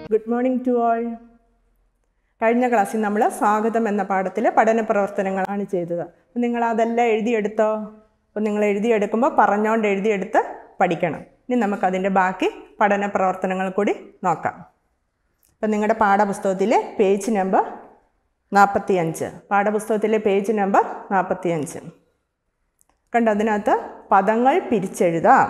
good morning to all കഴിഞ്ഞ ക്ലാസ്സിൽ നമ്മൾ സ്വാഗതം എന്ന പാഠത്തിലെ പഠന പ്രവർത്തനങ്ങളാണ് ചെയ്തത് അപ്പം നിങ്ങൾ അതെല്ലാം എഴുതിയെടുത്തോ അപ്പം നിങ്ങൾ എഴുതിയെടുക്കുമ്പോൾ പറഞ്ഞുകൊണ്ട് എഴുതിയെടുത്ത് പഠിക്കണം ഇനി നമുക്കതിൻ്റെ ബാക്കി പഠന പ്രവർത്തനങ്ങൾ കൂടി നോക്കാം അപ്പം നിങ്ങളുടെ പാഠപുസ്തകത്തിലെ പേജ് നമ്പർ നാൽപ്പത്തി അഞ്ച് പാഠപുസ്തകത്തിലെ പേജ് നമ്പർ നാൽപ്പത്തി അഞ്ച് കണ്ടോ അതിനകത്ത് പദങ്ങൾ പിരിച്ചെഴുതാം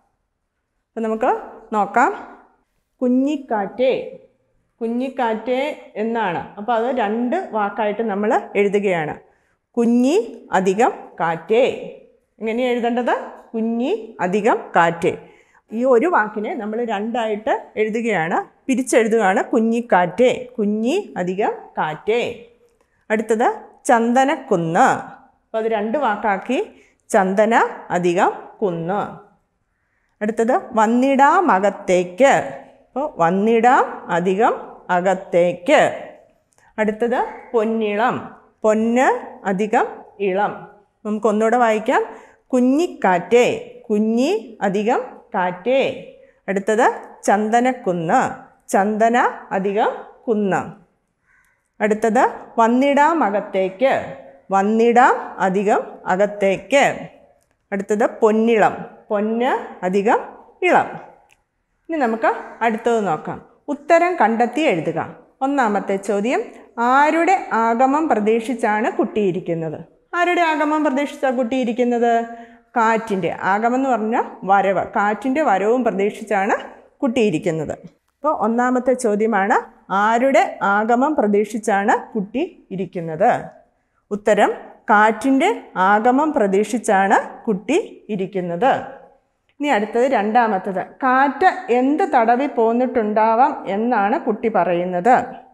അപ്പം നമുക്ക് നോക്കാം കുഞ്ഞിക്കാറ്റേ കുഞ്ഞിക്കാറ്റേ എന്നാണ് അപ്പോൾ അത് രണ്ട് വാക്കായിട്ട് നമ്മൾ എഴുതുകയാണ് കുഞ്ഞി അധികം കാറ്റേ എങ്ങനെയാണ് എഴുതേണ്ടത് കുഞ്ഞി അധികം കാറ്റേ ഈ ഒരു വാക്കിനെ നമ്മൾ രണ്ടായിട്ട് എഴുതുകയാണ് പിരിച്ചെഴുതുകയാണ് കുഞ്ഞിക്കാറ്റേ കുഞ്ഞി അധികം കാറ്റേ അടുത്തത് ചന്ദനക്കുന്ന് അപ്പോൾ അത് രണ്ട് വാക്കാക്കി ചന്ദന അധികം കുന്ന് അടുത്തത് വന്നിടാം അകത്തേക്ക് അപ്പോൾ വന്നിടാം അധികം അകത്തേക്ക് അടുത്തത് പൊന്നിളം പൊന്ന് അധികം ഇളം നമുക്ക് ഒന്നുകൂടെ വായിക്കാം കുഞ്ഞിക്കാറ്റേ കുഞ്ഞി അധികം കാറ്റേ അടുത്തത് ചന്ദനക്കുന്ന് ചന്ദന അധികം കുന്ന് അടുത്തത് വന്നിടാം അകത്തേക്ക് വന്നിടാം അധികം അകത്തേക്ക് അടുത്തത് പൊന്നിളം പൊന്ന് അധികം ഇളം ഇനി നമുക്ക് അടുത്തത് നോക്കാം ഉത്തരം കണ്ടെത്തി എഴുതുക ഒന്നാമത്തെ ചോദ്യം ആരുടെ ആഗമം പ്രതീക്ഷിച്ചാണ് കുട്ടിയിരിക്കുന്നത് ആരുടെ ആഗമം പ്രതീക്ഷിച്ചാണ് കുട്ടിയിരിക്കുന്നത് കാറ്റിൻ്റെ ആഗമം എന്ന് പറഞ്ഞാൽ വരവ് കാറ്റിൻ്റെ വരവും പ്രതീക്ഷിച്ചാണ് കുട്ടിയിരിക്കുന്നത് അപ്പോൾ ഒന്നാമത്തെ ചോദ്യമാണ് ആരുടെ ആഗമം പ്രതീക്ഷിച്ചാണ് കുട്ടി ഇരിക്കുന്നത് ഉത്തരം കാറ്റിൻ്റെ ആഗമം പ്രതീക്ഷിച്ചാണ് കുട്ടി ഇരിക്കുന്നത് ഇനി അടുത്തത് രണ്ടാമത്തത് കാറ്റ് എന്ത് തടവി പോന്നിട്ടുണ്ടാവാം എന്നാണ് കുട്ടി പറയുന്നത്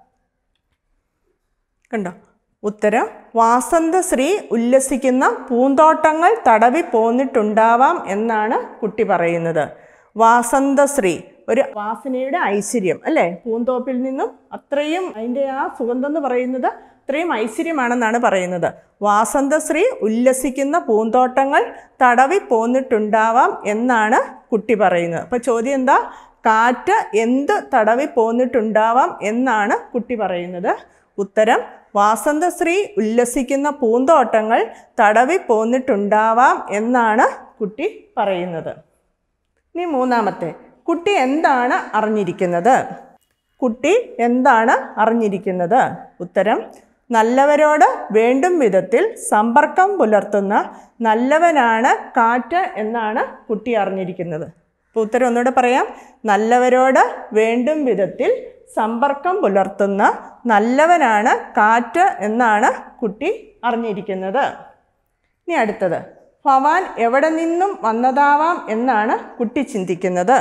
കണ്ടോ ഉത്തരം വാസന്തശ്രീ ഉല്ലസിക്കുന്ന പൂന്തോട്ടങ്ങൾ തടവി പോന്നിട്ടുണ്ടാവാം എന്നാണ് കുട്ടി പറയുന്നത് വാസന്തശ്രീ ഒരു വാസനയുടെ ഐശ്വര്യം അല്ലേ പൂന്തോപ്പിൽ നിന്നും അത്രയും അതിൻ്റെ ആ സുഗന്ധം എന്ന് പറയുന്നത് അത്രയും ഐശ്വര്യമാണെന്നാണ് പറയുന്നത് വാസന്തശ്രീ ഉല്ലസിക്കുന്ന പൂന്തോട്ടങ്ങൾ തടവി പോന്നിട്ടുണ്ടാവാം എന്നാണ് കുട്ടി പറയുന്നത് അപ്പോൾ ചോദ്യം എന്താ കാറ്റ് എന്ത് തടവി പോന്നിട്ടുണ്ടാവാം എന്നാണ് കുട്ടി പറയുന്നത് ഉത്തരം വാസന്തശ്രീ ഉല്ലസിക്കുന്ന പൂന്തോട്ടങ്ങൾ തടവി പോന്നിട്ടുണ്ടാവാം എന്നാണ് കുട്ടി പറയുന്നത് ഇനി മൂന്നാമത്തെ കുട്ടി എന്താണ് അറിഞ്ഞിരിക്കുന്നത് കുട്ടി എന്താണ് അറിഞ്ഞിരിക്കുന്നത് ഉത്തരം നല്ലവരോട് വേണ്ടും വിധത്തിൽ സമ്പർക്കം പുലർത്തുന്ന നല്ലവനാണ് കാറ്റ് എന്നാണ് കുട്ടി അറിഞ്ഞിരിക്കുന്നത് അപ്പോൾ ഉത്തരം ഒന്നുകൂടെ പറയാം നല്ലവരോട് വേണ്ടും വിധത്തിൽ സമ്പർക്കം പുലർത്തുന്ന നല്ലവനാണ് കാറ്റ് എന്നാണ് കുട്ടി അറിഞ്ഞിരിക്കുന്നത് ഇനി അടുത്തത് ഭവാൻ എവിടെ നിന്നും വന്നതാവാം എന്നാണ് കുട്ടി ചിന്തിക്കുന്നത്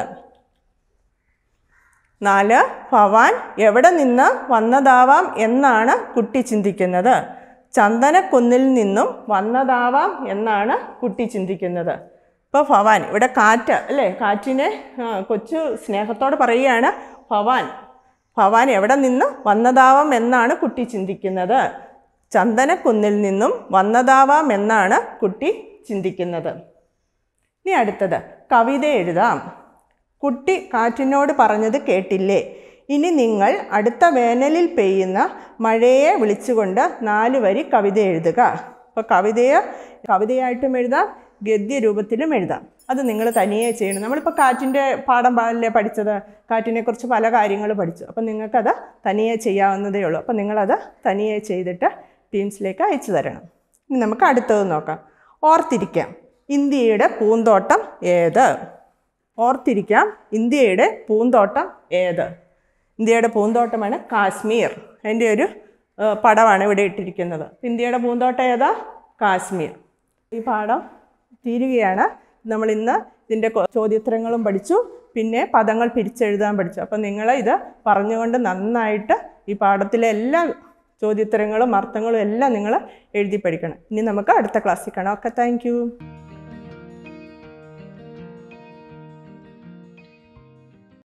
നാല് ഭവാൻ എവിടെ നിന്ന് വന്നതാവാം എന്നാണ് കുട്ടി ചിന്തിക്കുന്നത് ചന്ദനക്കുന്നിൽ നിന്നും വന്നതാവാം എന്നാണ് കുട്ടി ചിന്തിക്കുന്നത് ഇപ്പോൾ ഭവാൻ ഇവിടെ കാറ്റ് അല്ലേ കാറ്റിനെ ആ, കൊച്ചു സ്നേഹത്തോട് പറയുകയാണ് ഭവാൻ ഭവാൻ എവിടെ നിന്ന് വന്നതാവാം എന്നാണ് കുട്ടി ചിന്തിക്കുന്നത് ചന്ദനക്കുന്നിൽ നിന്നും വന്നതാവാം എന്നാണ് കുട്ടി ചിന്തിക്കുന്നത് ഇനി അടുത്തത് കവിത എഴുതാം കുട്ടി കാറ്റിനോട് പറഞ്ഞത് കേട്ടില്ലേ ഇനി നിങ്ങൾ അടുത്ത വേനലിൽ പെയ്യുന്ന മഴയെ വിളിച്ചുകൊണ്ട് നാല് വരി കവിത എഴുതുക അപ്പോൾ കവിതയെ കവിതയായിട്ടും എഴുതാം ഗദ്യരൂപത്തിലും എഴുതാം അത് നിങ്ങൾ തനിയെ ചെയ്യണം നമ്മളിപ്പോൾ കാറ്റിൻ്റെ പാഠം പാടില്ലേ പഠിച്ചത് കാറ്റിനെക്കുറിച്ച് പല കാര്യങ്ങൾ പഠിച്ചു അപ്പം നിങ്ങൾക്കത് തനിയെ ചെയ്യാവുന്നതേ ഉള്ളൂ അപ്പം നിങ്ങളത് തനിയെ ചെയ്തിട്ട് ടീംസിലേക്ക് അയച്ചു തരണം ഇനി നമുക്ക് അടുത്തത് നോക്കാം ഓർത്തിരിക്കാം ഇന്ത്യയുടെ പൂന്തോട്ടം ഏത് ഓർത്തിരിക്കാം ഇന്ത്യയുടെ പൂന്തോട്ടം ഏത് ഇന്ത്യയുടെ പൂന്തോട്ടമാണ് കാശ്മീർ അതിൻ്റെ ഒരു ആ, പടമാണ് ഇവിടെ ഇട്ടിരിക്കുന്നത് ഇന്ത്യയുടെ പൂന്തോട്ടം ഏതാ കാശ്മീർ ഈ പാഠം തീരുകയാണ് നമ്മൾ ഇന്ന് ഇതിൻ്റെ കൊ- ചോദ്യോത്തരങ്ങളും പഠിച്ചു പിന്നെ പദങ്ങൾ പിരിച്ചെഴുതാൻ പഠിച്ചു അപ്പം നിങ്ങൾ ഇത് പറഞ്ഞുകൊണ്ട് നന്നായിട്ട് ഈ പാഠത്തിലെ എല്ലാ ചോദ്യോത്തരങ്ങളും അർത്ഥങ്ങളും എല്ലാം നിങ്ങൾ എഴുതി പഠിക്കണം ഇനി നമുക്ക് അടുത്ത ക്ലാസ്സിൽ കാണാം ഓക്കെ താങ്ക്